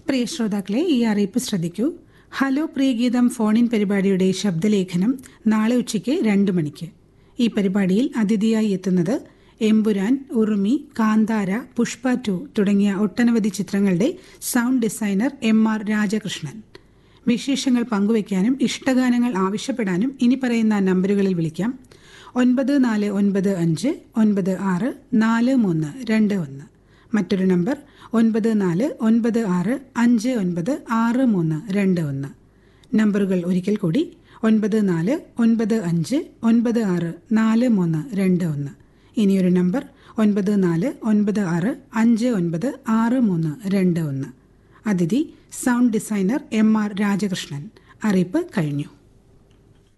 പ്രിയ ശ്രോതാക്കളെ ഈ അറിയിപ്പ് ശ്രദ്ധിക്കൂ ഹലോ പ്രിയഗീതം ഫോണിൻ പരിപാടിയുടെ ശബ്ദലേഖനം നാളെ ഉച്ചയ്ക്ക് രണ്ട് മണിക്ക് ഈ പരിപാടിയിൽ അതിഥിയായി എത്തുന്നത് എമ്പുരാൻ ഉറുമി കാന്താര പുഷ്പ ടു തുടങ്ങിയ ഒട്ടനവധി ചിത്രങ്ങളുടെ sound designer M R Rajakrishnan വിശേഷങ്ങൾ പങ്കുവയ്ക്കാനും ഇഷ്ടഗാനങ്ങൾ ആവശ്യപ്പെടാനും ഇനി പറയുന്ന നമ്പറുകളിൽ വിളിക്കാം ഒൻപത് നാല് ഒൻപത് അഞ്ച് ഒൻപത് ആറ് നാല് മൂന്ന് രണ്ട് ഒന്ന് മറ്റൊരു നമ്പർ ഒൻപത് നാല് ഒൻപത് ആറ് അഞ്ച് ഒൻപത് ആറ് മൂന്ന് രണ്ട് ഒന്ന് നമ്പറുകൾ ഒരിക്കൽ കൂടി ഒൻപത് നാല് ഒൻപത് അഞ്ച് ഒൻപത് ആറ് നാല് മൂന്ന് രണ്ട് ഒന്ന് ഇനിയൊരു നമ്പർ ഒൻപത് നാല് ഒൻപത് ആറ് അഞ്ച് ഒൻപത് ആറ് മൂന്ന് രണ്ട് ഒന്ന് അതിഥി sound designer M R Rajakrishnan അറിയിപ്പ് കഴിഞ്ഞു